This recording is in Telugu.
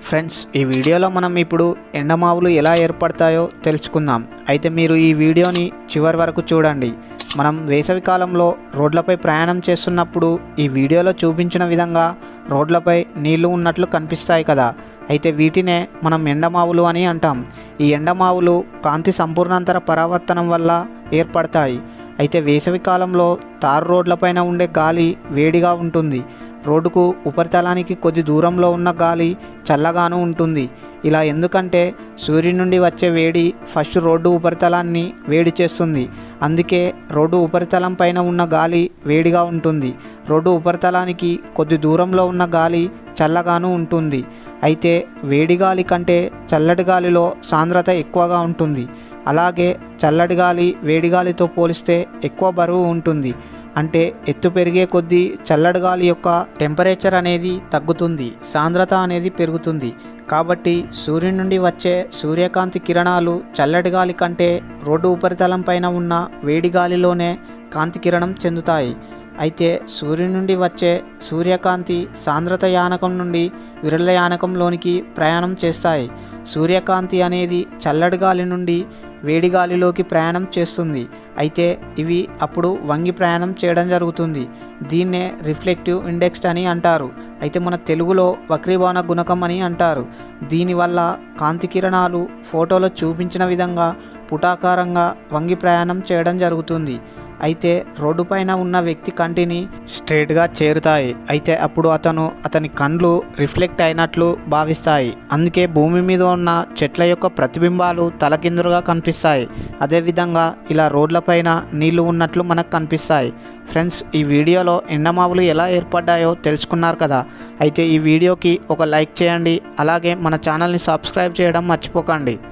ఫ్రెండ్స్ ఈ వీడియోలో మనం ఇప్పుడు ఎండమావులు ఎలా ఏర్పడతాయో తెలుసుకుందాం అయితే మీరు ఈ వీడియోని చివరి వరకు చూడండి మనం వేసవి కాలంలో రోడ్లపై ప్రయాణం చేస్తున్నప్పుడు ఈ వీడియోలో చూపించిన విధంగా రోడ్లపై నీళ్లు ఉన్నట్లు కనిపిస్తాయి కదా అయితే వీటినే మనం ఎండమావులు అని అంటాం ఈ ఎండమావులు కాంతి సంపూర్ణాంతర పరావర్తనం వల్ల ఏర్పడతాయి అయితే వేసవి కాలంలో తారు రోడ్లపైన ఉండే గాలి వేడిగా ఉంటుంది రోడ్డుకు ఉపరితలానికి కొద్ది దూరంలో ఉన్న గాలి చల్లగాను ఉంటుంది ఇలా ఎందుకంటే సూర్యుని నుండి వచ్చే వేడి ఫస్ట్ రోడ్డు ఉపరితలాన్ని వేడి చేస్తుంది అందుకే రోడ్డు ఉపరితలం పైన ఉన్న గాలి వేడిగా ఉంటుంది రోడ్డు ఉపరితలానికి కొద్ది దూరంలో ఉన్న గాలి చల్లగాను ఉంటుంది అయితే వేడి గాలి కంటే చల్లటి గాలిలో సాంద్రత ఎక్కువగా ఉంటుంది అలాగే చల్లటి గాలి వేడి గాలితో పోలిస్తే ఎక్కువ బరువు ఉంటుంది అంటే ఎత్తు పెరిగే కొద్దీ చల్లటి గాలి యొక్క టెంపరేచర్ అనేది తగ్గుతుంది సాంద్రత అనేది పెరుగుతుంది కాబట్టి సూర్యుని నుండి వచ్చే సూర్యకాంతి కిరణాలు చల్లటి గాలి కంటే రోడ్డు ఉపరితలం పైన ఉన్న వేడి గాలిలోనే కాంతి కిరణం చెందుతాయి అయితే సూర్యుని నుండి వచ్చే సూర్యకాంతి సాంద్రత యానకం నుండి విరళ యానకంలోనికి ప్రయాణం చేస్తాయి సూర్యకాంతి అనేది చల్లటి గాలి నుండి వేడి గాలిలోకి ప్రయాణం చేస్తుంది అయితే ఇవి అప్పుడు వంగి ప్రయాణం చేయడం జరుగుతుంది దీన్నే రిఫ్లెక్టివ్ ఇండెక్స్ అని అంటారు అయితే మన తెలుగులో వక్రీభవన గుణకం అని అంటారు దీనివల్ల కాంతి కిరణాలు ఫోటోలో చూపించిన విధంగా పుటాకారంగా వంగి ప్రయాణం చేయడం జరుగుతుంది అయితే రోడ్డుపైన ఉన్న వ్యక్తి కంటిని స్ట్రేట్గా చేరుతాయి అయితే అప్పుడు అతను అతని కండ్లు రిఫ్లెక్ట్ అయినట్లు భావిస్తాయి అందుకే భూమి మీద ఉన్న చెట్ల యొక్క ప్రతిబింబాలు తలకిందులుగా కనిపిస్తాయి అదేవిధంగా ఇలా రోడ్లపైన నీళ్లు ఉన్నట్లు మనకు కనిపిస్తాయి ఫ్రెండ్స్ ఈ వీడియోలో ఎండమావులు ఎలా ఏర్పడ్డాయో తెలుసుకున్నారు కదా అయితే ఈ వీడియోకి ఒక లైక్ చేయండి అలాగే మన ఛానల్ని సబ్స్క్రైబ్ చేయడం మర్చిపోకండి